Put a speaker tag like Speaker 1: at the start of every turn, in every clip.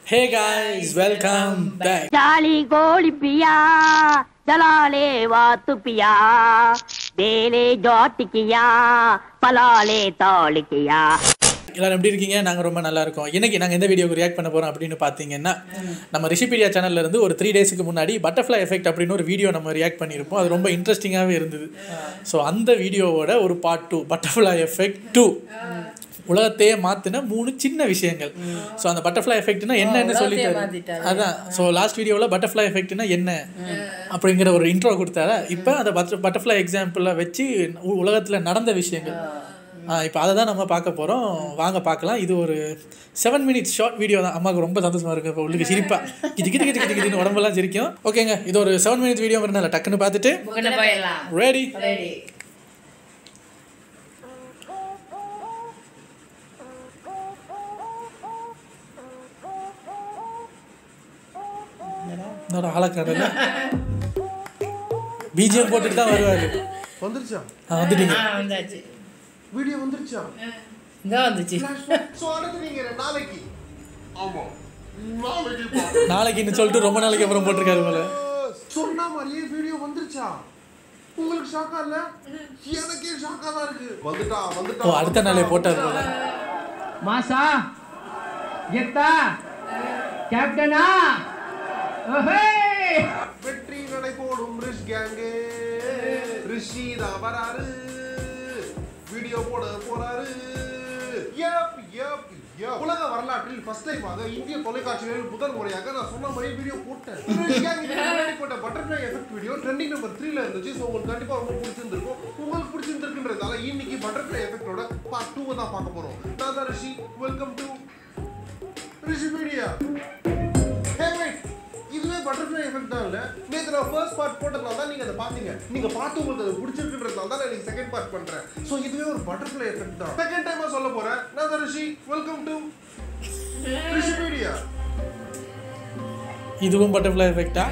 Speaker 1: ஹே guys welcome back
Speaker 2: जाली गोली पिया जलाले वातु पिया देले जोट किया पलाले तौल किया
Speaker 1: எல்லாரும் எப்படி இருக்கீங்க நாங்கள் ரொம்ப நல்லா இருக்கோம் இன்னைக்கு நாங்கள் எந்த வீடியோக்கு ரியாக்ட் பண்ண போகிறோம் அப்படின்னு பார்த்தீங்கன்னா நம்ம ரிஷிபீடியா சேனல்ல இருந்து ஒரு த்ரீ டேஸ்க்கு முன்னாடி பட்டர்ஃப்ளை எஃபெக்ட் அப்படின்னு ஒரு வீடியோ நம்ம ரியாக்ட் பண்ணியிருப்போம் அது ரொம்ப இன்ட்ரெஸ்டிங்காகவே இருந்தது ஸோ அந்த வீடியோவோட ஒரு part two butterfly effect two உலகத்தையே மாற்றின மூணு சின்ன விஷயங்கள் ஸோ அந்த பட்டர்ஃப்ளை எஃபெக்ட்னா என்னன்னு சொல்லிட்டாரு அதான் ஸோ லாஸ்ட் வீடியோவில் பட்டர்ஃப்ளை எஃபெக்ட்னா என்ன அப்படிங்கிற ஒரு இன்ட்ரோ கொடுத்தாரு இப்போ அந்த பட்டர் பட்டர்ஃப்ளை எக்ஸாம்பிளை வச்சு உலகத்தில் நடந்த விஷயங்கள் இப்போ அதை தான் நம்ம பார்க்க போகிறோம் வாங்க பார்க்கலாம் இது ஒரு செவன் மினிட்ஸ் ஷார்ட் வீடியோ தான் அம்மாவுக்கு ரொம்ப சந்தோஷமா இருக்கு இப்போ உள்ளுக்கு சிரிப்பா கிச்சு கிட்டு கிட்டு கிட்டு கிட்டு உடம்பெல்லாம் சிரிக்கும் ஓகேங்க இது ஒரு செவன் மினிட்ஸ் வீடியோங்கிறனால டக்குன்னு பார்த்துட்டு
Speaker 3: புகன போயிடலாம்
Speaker 1: ரெடி
Speaker 3: ரெடி
Speaker 1: என்னோட ஆளக்காரல பிஜிஎம் போட்டுட்டு தான் வருவார்
Speaker 4: வந்துருச்சா
Speaker 1: ஆ வந்துட்டீங்க
Speaker 3: ஆ வந்தாச்சு
Speaker 4: வீடியோ வந்துருச்சா
Speaker 3: இங்க வந்துச்சு
Speaker 4: சோ அடுத்து நீங்க ரெண்டு நாளைக்கு ஆமா நாளைக்கு பாப்போம்.
Speaker 1: நாளைக்குன்னு சொல்லிட்டு ரொம்ப நாளைக்கு அப்புறம் போட்டிருக்காரு போல
Speaker 4: சொன்ன மாதிரியே வீடியோ வந்துருச்சா உங்களுக்கு ஷாக்கா இல்ல எனக்கே ஷாக்கா தான் இருக்கு வந்துட்டா
Speaker 1: ஓ
Speaker 4: வந்துட்டா
Speaker 1: அடுத்த நாளே போட்டார் போல
Speaker 5: மாசா கெத்தா கேப்டனா ஓஹே
Speaker 4: வெற்றி நடை போடும் ரிஷ் கேங்கே ரிஷி தான் வராரு வீடியோ போட போறாரு யப் யப் யப் உலக வரலாற்றில் ஃபர்ஸ்ட் டைமாக இந்திய தொலைக்காட்சிகளில் முதல் முறையாக நான் சொன்ன மாதிரியே வீடியோ போட்டேன் ரிஷ் கேங் இதுக்கு முன்னாடி போட்ட butterfly effect video trending number த்ரீல இருந்துச்சு ஸோ உங்களுக்கு கண்டிப்பா ரொம்ப பிடிச்சிருந்திருக்கும் உங்களுக்கு பிடிச்சிருந்திருக்குன்றதால இன்னைக்கு பட்டர்ஃப்ளை எஃபெக்டோட பார்ட் டூ தான் பார்க்க போறோம் நான் தான் Rishi welcome to Rishi media hey wait இதுவே பட்டர்ஃப்ளை எஃபெக்ட் தான் இல்ல நேத்து நான் ஃபர்ஸ்ட் பார்ட் போட்டதுனால தான் நீங்க அதை பாத்தீங்க நீங்க பார்த்து உங்களுக்கு அது பிடிச்சிருக்குன்றதுனால தான் நான் செகண்ட் பார்ட் பண்றேன் சோ இதுவே ஒரு பட்டர்ஃப்ளை எஃபெக்ட் தான் செகண்ட் டைமா சொல்ல போறேன் நான் தான் Rishi welcome to Rishi media
Speaker 1: இதுவும் பட்டர்ஃப்ளை எஃபெக்டா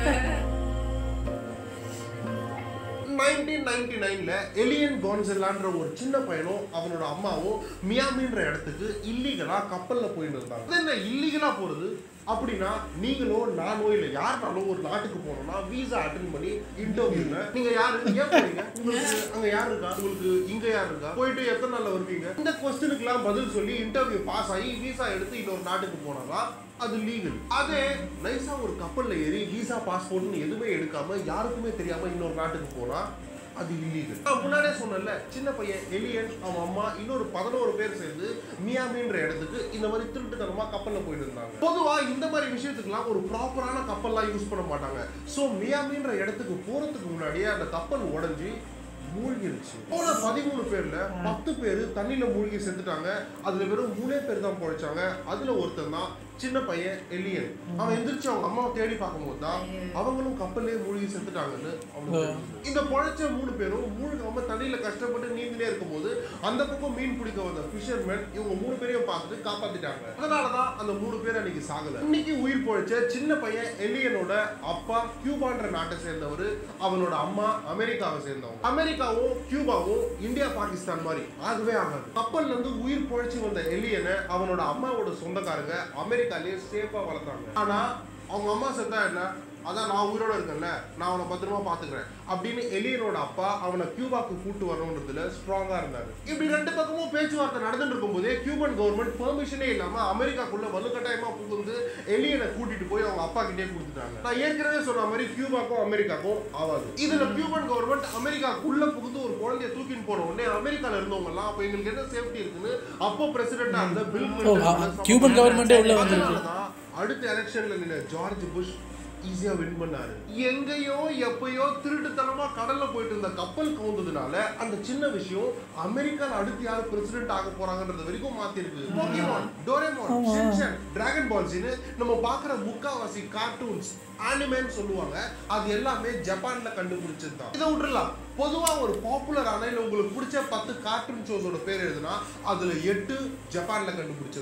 Speaker 4: நைன்டீன் நைன்டி நைன்ல எலியன் கான்செல்லான்ற ஒரு சின்ன பையனும் அவனோட அம்மாவும் மியாமின்ற இடத்துக்கு இல்லீகலா கப்பல்ல போயிட்டு இருந்தாங்க அது என்ன இல்லீகலா போறது அப்படின்னா நீங்களோ நானோ இல்ல யாருனாலும் ஒரு நாட்டுக்கு போனோம்னா விசா அட்டன் பண்ணி இன்டர்வியூல நீங்க யாரு ஏன் போறீங்க உங்களுக்கு அங்க யார் இருக்கா உங்களுக்கு இங்க யார் இருக்கா போயிட்டு எத்தனை நாள்ல வருவீங்க இந்த கொஸ்டினுக்குலாம் பதில் சொல்லி இன்டர்வியூ பாஸ் ஆகி விசா எடுத்து இன்னொரு நாட்டுக்கு போனாதான் அது லீகல் அதே நைஸா ஒரு கப்பல்ல ஏறி விசா பாஸ்போர்ட்னு எதுவுமே எடுக்காம யாருக்குமே தெரியாம இன்னொரு நாட்டுக்கு போனா அது இல்லீகல் நான் முன்னாடியே சொன்னேன்ல சின்ன பையன் எலியன் அவன் அம்மா இன்னொரு பதினோரு பேர் சேர்ந்து மியாமின்ற இடத்துக்கு இந்த மாதிரி திருட்டுத்தனமா கப்பல்ல போயிட்டு இருந்தாங்க பொதுவா இந்த மாதிரி விஷயத்துக்குலாம் ஒரு ப்ராப்பரான கப்பல்லாம் யூஸ் பண்ண மாட்டாங்க சோ மியாமின்ற இடத்துக்கு போறதுக்கு முன்னாடியே அந்த கப்பல் உடைஞ்சு மூழ்கிருச்சு போன பதிமூணு பேர்ல பத்து பேர் தண்ணியில மூழ்கி செத்துட்டாங்க அதுல வெறும் மூணே பேர் தான் பொழைச்சாங்க அதுல ஒருத்தன் தான் சின்ன பையன் எலியன் அவன் எந்திரிச்சு அவங்க அம்மாவை தேடி பார்க்கும்போது தான் அவங்களும் கப்பல்லே மூழ்கி செத்துட்டாங்கன்னு அவனுக்கு தெரிஞ்சது. இந்த பொழைச்ச மூணு பேரும் மூழ்காம தண்ணியில கஷ்டப்பட்டு நீந்திலே இருக்கும்போது அந்த பக்கம் மீன் பிடிக்க வந்த ஃபிஷர்மேன் இவங்க மூணு பேரையும் பார்த்துட்டு காப்பாத்திட்டாங்க அதனாலதான் அந்த மூணு பேர் அன்னைக்கு சாகல இன்னைக்கு உயிர் பொழைச்ச சின்ன பையன் எலியனோட அப்பா கியூபான்ற நாட்டை சேர்ந்தவர் அவனோட அம்மா அமெரிக்காவை சேர்ந்தவங்க அமெரிக்காவும் கியூபாவும் இந்தியா பாகிஸ்தான் மாதிரி ஆகவே ஆகாது கப்பல்ல இருந்து உயிர் பொழைச்சு வந்த எலியனை அவனோட அம்மாவோட சொந்தக்காரங்க அமெரிக்காலயே சேஃபா வளர்த்தாங்க ஆனா அவங்க அம்மா செத்தா என்ன அதான் நான் உயிரோட இருக்கேன்ல நான் அவனை பத்திரமா பாத்துக்கிறேன் அப்படின்னு எலியனோட அப்பா அவனை கியூபாக்கு கூட்டு வரணுன்றதுல ஸ்ட்ராங்கா இருந்தாரு இப்படி ரெண்டு பக்கமும் பேச்சுவார்த்தை நடந்துட்டு இருக்கும்போதே கியூபன் கவர்மெண்ட் பெர்மிஷனே இல்லாம அமெரிக்காக்குள்ள வலுக்கட்டாயமா புகுந்து எலியனை கூட்டிட்டு போய் அவங்க அப்பா கிட்டே கொடுத்துட்டாங்க நான் ஏற்கனவே சொன்ன மாதிரி கியூபாக்கும் அமெரிக்காக்கும் ஆகாது இதுல கியூபன் கவர்மெண்ட் அமெரிக்காக்குள்ள புகுந்து ஒரு குழந்தைய தூக்கின்னு போன உடனே அமெரிக்கால இருந்தவங்க எல்லாம் அப்ப எங்களுக்கு என்ன சேஃப்டி இருக்குன்னு அப்போ பிரசிடென்டா இருந்த பில்
Speaker 1: ஓ, அ- அ- கியூபன் கவர்மெண்டே உள்ள வந்திருக்கு.
Speaker 4: அதனாலதான் அடுத்த எலெக்ஷன்ல நின்ன ஜார்ஜ் புஷ் ஈஸியா வின் பண்ணாரு எங்கேயோ எப்பயோ திருட்டுத்தனமா கடல்ல போயிட்டு இருந்த கப்பல் கவுந்ததுனால அந்த சின்ன விஷயம் அமெரிக்கால அடுத்து யாரு பிரசிடென்ட் ஆக போறாங்கன்றது வரைக்கும் மாத்திருக்கு போக்கிமான் டோரேமான் ஷின்சான் டிராகன் பால்ஸ்னு நம்ம பாக்குற முக்காவாசி கார்ட்டூன்ஸ் ஆனிமேன்னு சொல்லுவாங்க அது எல்லாமே ஜப்பான்ல கண்டுபிடிச்சது தான் இதை விட்டுறலாம் பொதுவா ஒரு பாப்புலரான இல்ல உங்களுக்கு பிடிச்ச பத்து கார்ட்டூன் ஷோஸோட பேர் எழுதுனா அதுல எட்டு ஜப்பான்ல கண்டுபிடிச்சதா இருக்கும்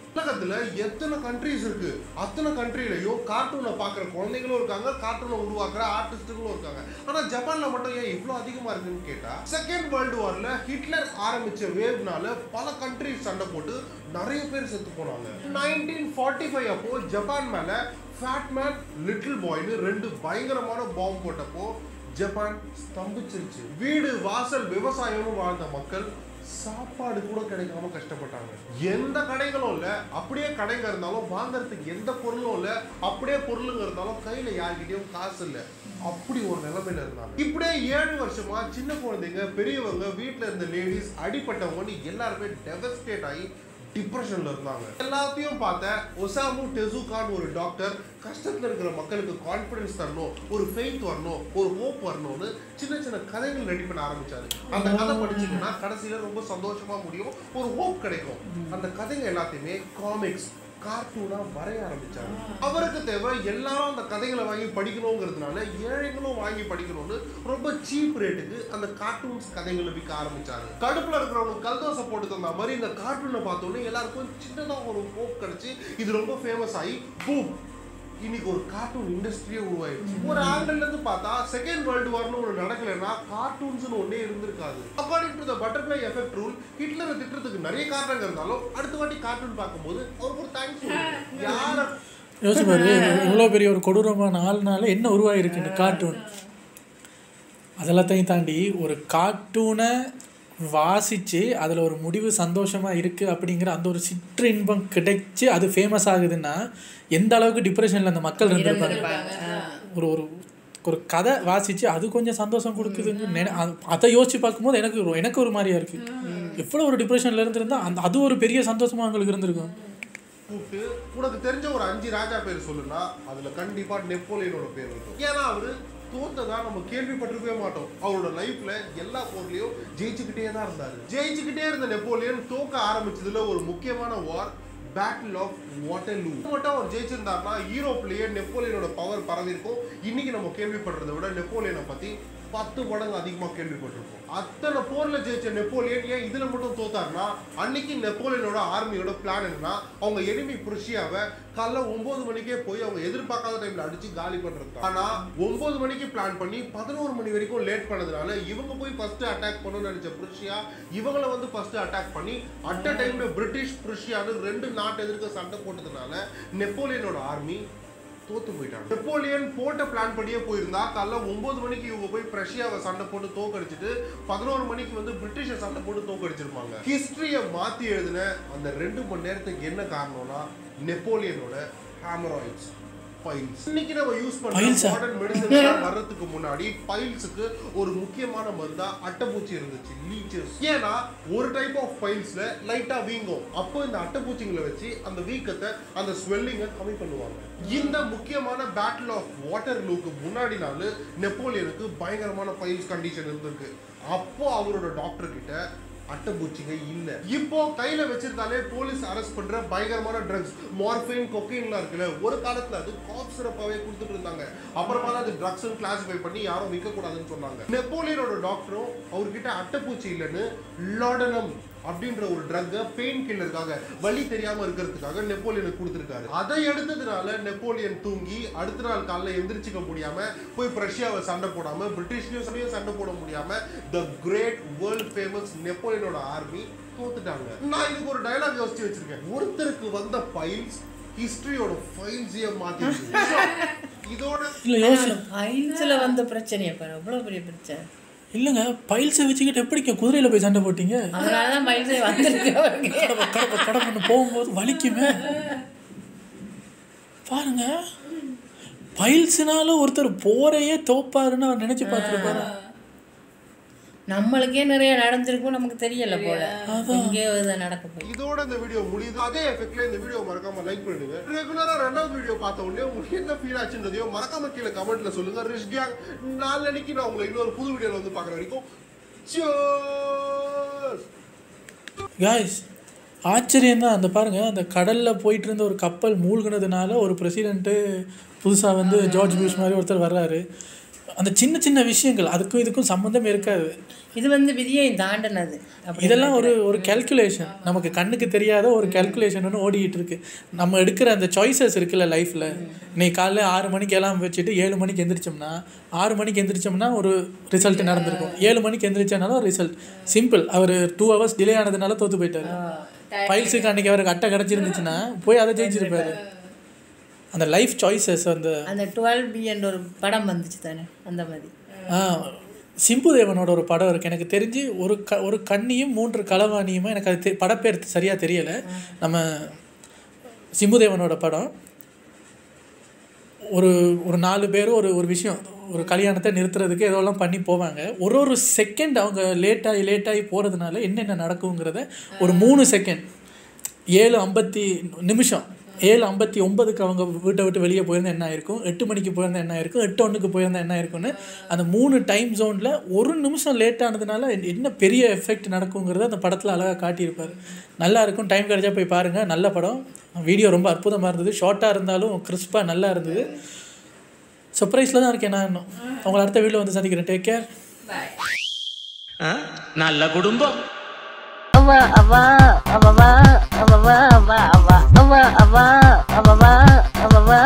Speaker 4: உலகத்துல எத்தனை கண்ட்ரீஸ் இருக்கு அத்தனை கண்ட்ரிலையும் கார்ட்டூனை பார்க்குற குழந்தைகளும் இருக்காங்க கார்ட்டூனை உருவாக்குற ஆர்டிஸ்ட்டுகளும் இருக்காங்க ஆனா ஜப்பான்ல மட்டும் ஏன் இவ்வளோ அதிகமா இருக்குன்னு கேட்டா செகண்ட் வேர்ல்டு வார்ல ஹிட்லர் ஆரம்பிச்ச வேவ்னால பல கண்ட்ரிஸ் சண்டை போட்டு நிறைய பேர் செத்து போனாங்க நைன்டீன் ஃபார்ட்டி ஃபைவ் அப்போ ஜப்பான் மேல ஃபேட்மேன் லிட்டில் பாய்னு ரெண்டு பயங்கரமான பாம்பு போட்டப்போ ஜப்பான் ஸ்தம்பிச்சிருச்சு வீடு வாசல் விவசாயம்னு வாழ்ந்த மக்கள் சாப்பாடு கூட கிடைக்காம கஷ்டப்பட்டாங்க எந்த கடைகளும் இல்ல அப்படியே கடைங்க இருந்தாலும் வாங்குறதுக்கு எந்த பொருளும் இல்ல அப்படியே பொருளுங்க இருந்தாலும் கையில யார்கிட்டயும் காசு இல்ல அப்படி ஒரு நிலைமையில இருந்தாங்க இப்படியே ஏழு வருஷமா சின்ன குழந்தைங்க பெரியவங்க வீட்ல இருந்த லேடிஸ் அடிப்பட்டவங்கன்னு எல்லாருமே டெவஸ்டேட் ஆகி டிப்ரெஷன்ல இருந்தாங்க எல்லாத்தையும் பார்த்த ஒசாமு டெசுகான் ஒரு டாக்டர் கஷ்டத்துல இருக்கிற மக்களுக்கு கான்ஃபிடன்ஸ் தரணும் ஒரு ஃபெய்த் வரணும் ஒரு ஹோப் வரணும்னு சின்ன சின்ன கதைகள் ரெடி பண்ண ஆரம்பிச்சாரு அந்த கதை படிச்சீங்கன்னா கடைசியில ரொம்ப சந்தோஷமா முடியும் ஒரு ஹோப் கிடைக்கும் அந்த கதைங்க எல்லாத்தையுமே காமிக்ஸ் கார்ட்டூனா வரைய ஆரம்பிச்சாரு அவருக்கு தேவை எல்லாரும் அந்த கதைகளை வாங்கி படிக்கணுங்கிறதுனால ஏழைகளும் வாங்கி படிக்கணும்னு ரொம்ப சீப் ரேட்டுக்கு அந்த கார்ட்டூன்ஸ் கதைகளை விற்க ஆரம்பிச்சாரு கடுப்புல இருக்கிறவங்க கல்தோசை போட்டு தந்த மாதிரி இந்த கார்ட்டூனை பார்த்தோன்னே எல்லாருக்கும் சின்னதா ஒரு ஹோப் கிடைச்சு இது ரொம்ப ஃபேமஸ் ஆகி பூம் இன்னைக்கு ஒரு கார்ட்டூன் இண்டஸ்ட்ரியே உருவாயிடுச்சு ஒரு ஆங்கிள் இருந்து பார்த்தா செகண்ட் வேர்ல்டு வார்னு ஒன்று நடக்கலைன்னா கார்ட்டூன்ஸ்னு ஒன்றே இருந்திருக்காது according to the butterfly effect rule ஹிட்லரை திட்டுறதுக்கு நிறைய காரணங்கள் இருந்தாலும் அடுத்த வாட்டி கார்ட்டூன் பார்க்கும்போது அவருக்கு ஒரு தேங்க்ஸ் யார
Speaker 1: யோசிச்சு பாரு இவ்வளோ பெரிய ஒரு கொடூரமான ஆள்னால என்ன உருவாகிருக்கு இந்த கார்ட்டூன் அதெல்லாத்தையும் தாண்டி ஒரு கார்ட்டூனை வாசித்து அதில் ஒரு முடிவு சந்தோஷமாக இருக்குது அப்படிங்கிற அந்த ஒரு சிற்று இன்பம் கிடைச்சி அது ஃபேமஸ் ஆகுதுன்னா எந்த அளவுக்கு டிப்ரெஷனில் அந்த மக்கள் இருந்திருப்பாங்க ஒரு ஒரு ஒரு கதை வாசித்து அது கொஞ்சம் சந்தோஷம் கொடுக்குதுன்னு நினை அது- அதை யோசிச்சு பார்க்கும்போது எனக்கு ஒரு- எனக்கு ஒரு மாதிரியா இருக்குது எவ்வளோ ஒரு டிப்ரெஷனில் இருந்திருந்தா அந்த அது ஒரு பெரிய சந்தோஷமாக அவங்களுக்கு இருந்திருக்கும்
Speaker 4: கூப்பிட்டு உனக்கு தெரிஞ்ச ஒரு அஞ்சு ராஜா பேர் சொல்லுனா அதுல கண்டிப்பா நெப்போலியனோட பேர் இருக்கும் ஏன்னா அவரு தோத்ததா நம்ம கேள்விப்பட்டிருக்கவே மாட்டோம் அவரோட லைஃப்ல எல்லா போர்லயும் ஜெயிச்சுக்கிட்டே தான் இருந்தாரு ஜெயிச்சுக்கிட்டே இருந்த நெப்போலியன் தோக்க ஆரம்பிச்சதுல ஒரு முக்கியமான வார் பேட்டில் ஆஃப் வாட்டர்லூ மட்டும் அவர் ஜெயிச்சிருந்தாருன்னா யூரோப்லயே நெப்போலியனோட பவர் பரவி இருக்கும் இன்னைக்கு நம்ம கேள்விப்படுறதை விட நெப்போலியனை பத்தி பத்து மடங்கு அதிகமா கேள்விப்பட்டிருப்போம் அத்தனை போர்ல ஜெயிச்ச நெப்போலியன் ஏன் இதுல மட்டும் தோத்தாருன்னா அன்னைக்கு நெப்போலியனோட ஆர்மியோட பிளான் என்னன்னா அவங்க எனிமி புருஷியாவை காலைல ஒன்பது மணிக்கே போய் அவங்க எதிர்பார்க்காத டைம்ல அடிச்சு காலி பண்றது ஆனா ஒன்பது மணிக்கு பிளான் பண்ணி பதினோரு மணி வரைக்கும் லேட் பண்ணதுனால இவங்க போய் ஃபர்ஸ்ட் அட்டாக் பண்ணணும்னு நினைச்ச புருஷியா இவங்கள வந்து ஃபர்ஸ்ட் அட்டாக் பண்ணி அட் அ டைம்ல பிரிட்டிஷ் புருஷியான்னு ரெண்டு நாட்டு எதிர்க்க சண்டை போட்டதுனால நெப்போலியனோட ஆர்மி தோத்து போயிட்டாங்க நெப்போலியன் போட்ட பிளான் படியே போயிருந்தா காலைல ஒன்பது மணிக்கு இவங்க போய் பிரஷியாவை சண்டை போட்டு தோக்கடிச்சிட்டு பதினோரு மணிக்கு வந்து பிரிட்டிஷை சண்டை போட்டு தோக்கடிச்சிருப்பாங்க ஹிஸ்டரியை மாத்தி எழுதின அந்த ரெண்டு மணி நேரத்துக்கு என்ன காரணம்னா நெப்போலியனோட ஹேமராய்ட்ஸ் பைல்ஸ் இன்னைக்கு நம்ம யூஸ் பண்ற
Speaker 1: Piles ஆ?
Speaker 4: மாடர்ன் மெடிசன் வர்றதுக்கு முன்னாடி பைல்ஸுக்கு ஒரு முக்கியமான மருந்தா அட்டைப்பூச்சி இருந்துச்சு லீச்சஸ் ஏன்னா ஒரு டைப் ஆஃப் பைல்ஸ்ல லைட்டா வீங்கும் அப்போ இந்த அட்டைப்பூச்சிங்களை வச்சு அந்த வீக்கத்தை அந்த ஸ்வெல்லிங்கை கம்மி பண்ணுவாங்க இந்த முக்கியமான பேட்டில் ஆஃப் வாட்டர் லூக்கு முன்னாடி நாள் நெப்போலியனுக்கு பயங்கரமான பைல்ஸ் கண்டிஷன் இருந்திருக்கு அப்போ அவரோட டாக்டர் கிட்ட அட்டைப்பூச்சிங்க இல்ல இப்போ கையில வச்சிருந்தாலே போலீஸ் அரெஸ்ட் பண்ற பயங்கரமான ட்ரக்ஸ் மார்பின் கொக்கைன்லாம் இருக்குல்ல ஒரு காலத்துல அது காப் சிறப்பாவே கொடுத்துட்டு இருந்தாங்க அப்புறமா தான் அது ட்ரக்ஸ் கிளாசிஃபை பண்ணி யாரும் விற்க கூடாதுன்னு சொன்னாங்க நெப்போலியனோட டாக்டரும் அவர்கிட்ட அட்டைப்பூச்சி இல்லைன்னு லாடனம் அப்படின்ற ஒரு ட்ரக்கை பெயின் கில்லருக்காக வலி தெரியாம இருக்கிறதுக்காக நெப்போலியனுக்கு கொடுத்துருக்காரு அதை எடுத்ததுனால நெப்போலியன் தூங்கி அடுத்த நாள் காலைல எந்திரிச்சிக்க முடியாம போய் பிரஷியாவை சண்டை போடாம பிரிட்டிஷ்லயும் சண்டையும் சண்டை போட முடியாம த கிரேட் வேர்ல்ட் ஃபேமஸ் நெப்போலியனோட ஆர்மி தோத்துட்டாங்க நான் இதுக்கு ஒரு டயலாக் யோசிச்சு வச்சிருக்கேன் ஒருத்தருக்கு வந்த ஃபைல்ஸ் ஹிஸ்டரியோட ஃபைல்ஸையே மாத்தி இதோட
Speaker 1: இல்லை யோசி
Speaker 3: ஃபைல்ஸில் வந்த பிரச்சனையை பாரு அவ்வளோ பெரிய பிரச்சனை
Speaker 1: இல்லைங்க பைல்ஸை வச்சுக்கிட்டு எப்படிங்க குதிரையில் போய் சண்டை போட்டீங்க
Speaker 3: அதனால தான் ஃபைல்ஸே வந்திருக்கு அவருக்கு
Speaker 1: கடப்ப கடப்ப கடப்பன்னு போகும்போது வலிக்குமே பாருங்க பைல்ஸ்னால ஒருத்தர் போரையே தோப்பாருன்னு அவர் நினைச்சு பார்த்துருப்பாரு
Speaker 3: நம்மளுக்கே நிறைய நடந்திருக்கும் நமக்கு தெரியல போல எங்கேயோ இதை நடக்க போய்
Speaker 4: இதோட இந்த வீடியோ முடியுது அதே எஃபெக்ட்ல இந்த வீடியோ மறக்காம லைக் பண்ணுங்க ரெகுலரா ரெண்டாவது வீடியோ பார்த்த உடனே உங்களுக்கு என்ன ஃபீல் ஆச்சுன்றதையோ மறக்காம கீழே கமெண்ட்ல சொல்லுங்க ரிஷ் கேங் நாளைக்கு நான் உங்களை இன்னொரு புது வீடியோல வந்து பார்க்குற வரைக்கும் Cheers!
Speaker 1: காய்ஸ் ஆச்சரியம் தான் அந்த பாருங்க அந்த கடலில் போயிட்டு இருந்த ஒரு கப்பல் மூழ்கினதுனால ஒரு பிரசிடென்ட்டு புதுசாக வந்து ஜார்ஜ் புஷ் மாதிரி ஒருத்தர் வர்றாரு அந்த சின்ன சின்ன விஷயங்கள் அதுக்கும் இதுக்கும் சம்மந்தம் இருக்காது
Speaker 3: இது வந்து விதியை தாண்டினது அப்படி
Speaker 1: இதெல்லாம் ஒரு ஒரு கேல்குலேஷன் நமக்கு கண்ணுக்கு தெரியாத ஒரு கேல்குலேஷன் ஒன்று ஓடிக்கிட்டு இருக்கு நம்ம எடுக்கிற அந்த சாய்ஸஸ் இருக்குல்ல லைஃப்பில் இன்னைக்கு காலைல ஆறு மணிக்கு எல்லாம் வச்சுட்டு ஏழு மணிக்கு எந்திரிச்சோம்னா ஆறு மணிக்கு எந்திரிச்சோம்னா ஒரு ரிசல்ட் நடந்திருக்கும் ஏழு மணிக்கு எந்திரிச்சானாலும் ரிசல்ட் சிம்பிள் அவர் டூ ஹவர்ஸ் டிலே ஆனதுனால தோத்து போயிட்டாரு ஃபைல்ஸுக்கு அன்னைக்கு அவருக்கு அட்டை கிடச்சிருந்துச்சுன்னா போய் அதை ஜெயிச்சிருப்பாரு அந்த லைஃப் சாய்ஸஸ் அந்த
Speaker 3: அந்த டுவெல் பி என்ற ஒரு படம் வந்துச்சு தானே அந்த மாதிரி
Speaker 1: ஆ சிம்பு தேவனோட ஒரு படம் இருக்குது எனக்கு தெரிஞ்சு ஒரு க ஒரு கண்ணியும் மூன்று களவாணியுமா எனக்கு அது தெ படப்பேர் சரியாக தெரியலை நம்ம சிம்பு தேவனோட படம் ஒரு ஒரு நாலு பேரும் ஒரு ஒரு விஷயம் ஒரு கல்யாணத்தை நிறுத்துறதுக்கு ஏதோலாம் பண்ணி போவாங்க ஒரு ஒரு செகண்ட் அவங்க லேட்டாகி லேட்டாகி போகிறதுனால என்னென்ன நடக்குங்கிறத ஒரு மூணு செகண்ட் ஏழு ஐம்பத்தி நிமிஷம் ஏழு ஐம்பத்தி ஒன்பதுக்கு அவங்க வீட்டை விட்டு வெளியே போயிருந்தா என்ன ஆயிருக்கும் எட்டு மணிக்கு போயிருந்தா என்ன ஆயிருக்கும் எட்டு ஒன்றுக்கு போயிருந்தா என்ன ஆயிருக்கும்னு அந்த மூணு டைம் ஜோனில் ஒரு நிமிஷம் லேட் ஆனதுனால என்ன பெரிய எஃபெக்ட் நடக்குங்கிறத அந்த படத்தில் அழகாக காட்டியிருப்பார் நல்லா இருக்கும் டைம் கிடைச்சா போய் பாருங்கள் நல்ல படம் வீடியோ ரொம்ப அற்புதமாக இருந்தது ஷார்ட்டாக இருந்தாலும் கிறிஸ்பாக நல்லா இருந்தது சர்ப்ரைஸில் தான் இருக்கேன் நான் இன்னும் உங்களை அடுத்த வீடியோ வந்து சந்திக்கிறேன் டேக் கேர்
Speaker 6: நல்ல குடும்பம்
Speaker 2: அவ அவ அவ அவ அவ அவ அவ அவ அவ அவ அவ அவ